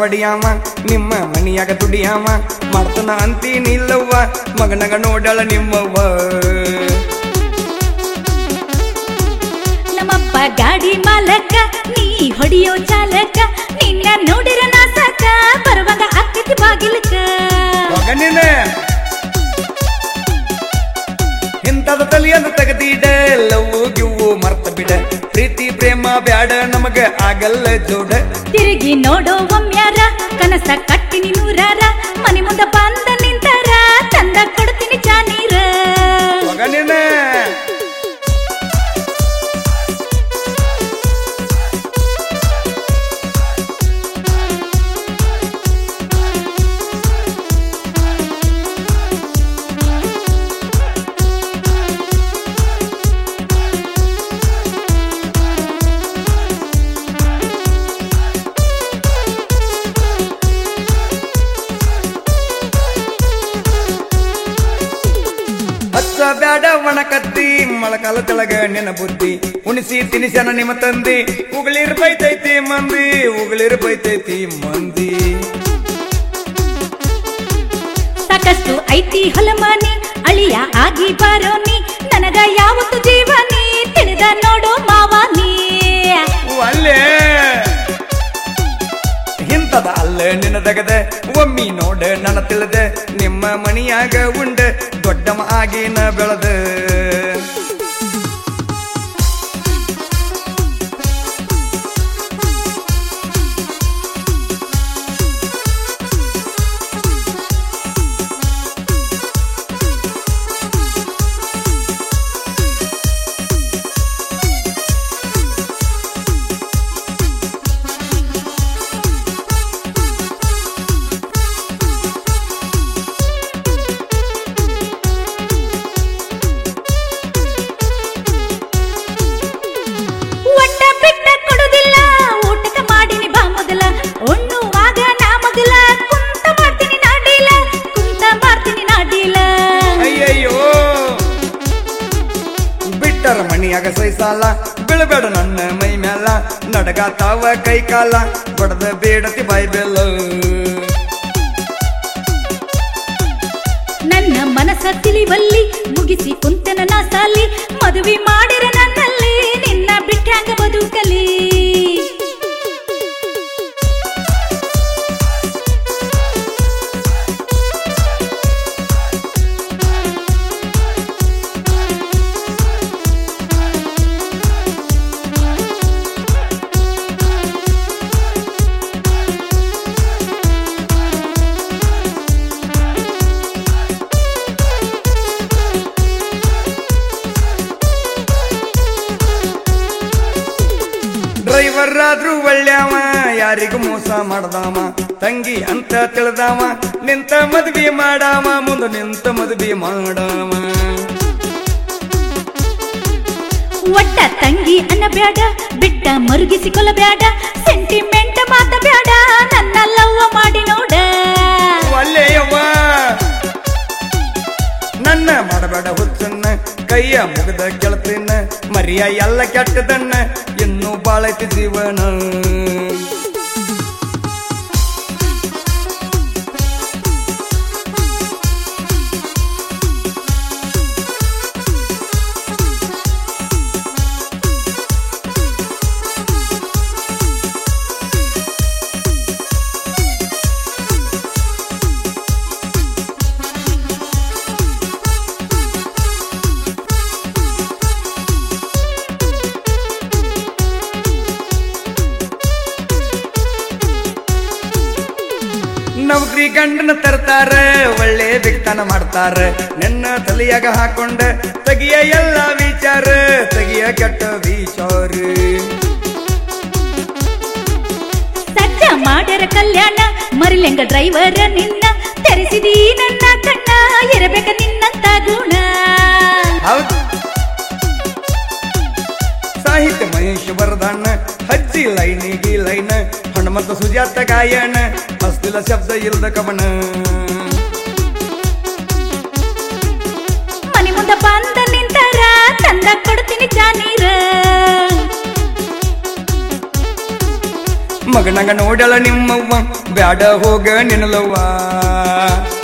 ಹೊಡಿಯಾವ ನಿಮ್ಮ ಮನಿಯಾಗ ದುಡಿಯಾವ ಮಾಡ್ತಾನ ಅಂತೀನಿಲ್ಲವ್ವ ಮಗನಗ ನೋಡಳ ನಿಮ್ಮವ್ವ ನಮ್ಮಪ್ಪ ಗಾಡಿ ಮಾಲಕ ನೀ ಹೊಡಿಯೋ ಚಾಲಕ ನಿನ್ನ ನೋಡಿರ ನಾಸಕ ಬರುವಾಗ ಅಕ್ಕತಿ ಬಾಗಿಲಕ ಮಗನಿನ ಇಂಥದ ತಲಿಯಂದ ತೆಗದಿಡ ಲವ್ವು ಗಿವ್ವು ಮರ್ತ ಬಿಡ ಪ್ರೀತಿ ಪ್ರೇಮ ಬ್ಯಾಡ ನಮಗ ಆಗಲ್ಲ ಜೋಡ ತಿರುಗಿ ನೋಡೋ ಒಮ್ಮ್ಯಾರ ಕನಸ ಕಟ್ಟಿನಿ ನೂರಾರ ಮನೆ ಮುಂದ ಬಂದ ನಿಂತಾರ ತಂದ ಕೊಡ್ತೀನಿ ಚಾನೀರ ಮಗನಿನ ಹಚ್ಚ ಬ್ಯಾಡ ಒಣಕತ್ತಿ ಮೊಳಕಾಲ ತೆಳಗ ನಿನ್ನ ಬುದ್ಧಿ ಉಣಿಸಿ ತಿನಿಸನ ನಿಮ್ಮ ತಂದಿ ಉಗಳಿರ್ ಬೈತೈತಿ ಮಂದಿ ಉಗಳಿರ್ ಬೈತೈತಿ ಮಂದಿ ಸಾಕಷ್ಟು ಐತಿ ಹೊಲಮಾನಿ ಅಳಿಯ ಆಗಿ ಬಾರೋನಿ ನನಗ ಯಾವತ್ತು ಜೀವನಿ ತಿಳಿದ ನೋಡೋ ಮಾವಾನಿ ಅಲ್ಲೇ ಇಂಥದ ಅಲ್ಲ ನಿನ್ನ ದಗದ ಒಮ್ಮಿ ನೋಡ ನನ್ನ ತಿಳಿದ ನಿಮ್ಮ ಮನಿಯಾಗ ಉಂಡ ದೊಡ್ಡಮ ಆಗಿನ ಬೆಳೆದ ಒಟ್ಟ ಬಿಟ್ಟ ಕೊಡುದಿಲ್ಲ ಊಟಕ ಮಾಡಿನಿ ಬಾ ಮೊದಲ ಉಣ್ಣುವಾಗ ನಾ ಮೊದಲ ಕುಂತ ಮಾಡ್ತೀನಿ ನಾಡಿಲ ಕುಂತ ಮಾಡ್ತೀನಿ ನಾಡಿಲ ಅಯ್ಯಯ್ಯೋ ಬಿಟ್ಟರ ಮಣಿಯಾಗ ಸೈಸಾಲ ಬೀಳಬೇಡ ನನ್ನ ಮೈ ಮ್ಯಾಲ ನಡಗಾತಾವ ಕೈ ಕಾಲ ಬಡದ ಬೇಡತಿ ಬಾಯ್ ಬೆಲ್ಲ ನನ್ನ ಮನಸ್ಸ ತಿಳಿವಲ್ಲಿ ಮುಗಿಸಿ ಕುಂತನ ನಾ ಸಾಲಿ ಮದುವೆ ಮಾಡಿರ ನನ್ನಲ್ಲಿ ನಿನ್ನ ಬಿಟ್ಟ್ಯಾಂಗ ಬದುಕಲಿ ಡ್ರೈವರ್ ಆದ್ರೂ ಒಳ್ಳ್ಯಾವ ಯಾರಿಗೂ ಮೋಸ ಮಾಡ್ದಾವ ತಂಗಿ ಅಂತ ತಿಳಿದಾವ ನಿಂತ ಮದ್ವಿ ಮಾಡಾವ ಮುಂದೆ ನಿಂತ ಮದ್ವಿ ಮಾಡಾವ ಒಟ್ಟ ತಂಗಿ ಅನ್ನ ಬ್ಯಾಡ ಬಿಟ್ಟ ಮರುಗಿಸಿಕೊಳ್ಳಬ್ಯಾಡ ಸೆಂಟಿಮೆಂಟ್ ಮಾತ ಬ್ಯಾಡ ನನ್ನ ಲವ್ವ ಮಾಡಿ ನೋಡ ಒಳ್ಳೆಯವ್ವ ನನ್ನ ಮಾಡಬೇಡ ಹುಚ್ಚನ್ನ ಕೈಯ ಮುಗದ ಗೆಳತಿನ ಮರಿಯ ಎಲ್ಲ ಕೆಟ್ಟದನ್ನ ಇನ್ನೂ ಬಾಳೈತಿ ಜೀವನ ನೌಕರಿ ಗಂಡನ ತರ್ತಾರ ಒಳ್ಳೆ ಬಿಗ್ತನ ಮಾಡ್ತಾರ ನನ್ನ ತಲೆಯಾಗ ಹಾಕೊಂಡ ತೆಗಿಯ ಎಲ್ಲ ವಿಚಾರ ತೆಗಿಯ ಕೆಟ್ಟ ವಿಚಾರ ಸಜ್ಜ ಮಾಡ್ಯಾರ ಕಲ್ಯಾಣ ಮರಿಲೆಂಗ ಡ್ರೈವರ್ ನಿನ್ನ ತೆರೆಸಿದಿ ನನ್ನ ಕಣ್ಣ ಇರಬೇಕ ನಿನ್ನಂತ ಗುಣ ಹೌದು ಸಾಹಿತ್ಯ ಮಹೇಶ್ ವರದಾನ ಹಜ್ಜಿ ಲೈನಿಗಿ ಲೈನ್ ಹನುಮಂತ ಸುಜಾತ ಗಾಯನ ಹಸ್ತಿಲ ಶಬ್ದ ಇಲ್ದ ಕವನ ಮನೆ ಮುಂದ ಬಂದ ನಿಂತಾರ ತಂದ ಕೊಡ್ತೀನಿ ಜಾನೀರ ಮಗನಂಗ ನೋಡಳ ನಿಮ್ಮವ್ವ ಬ್ಯಾಡ ಹೋಗ ನಿನ್ನಲವ್ವ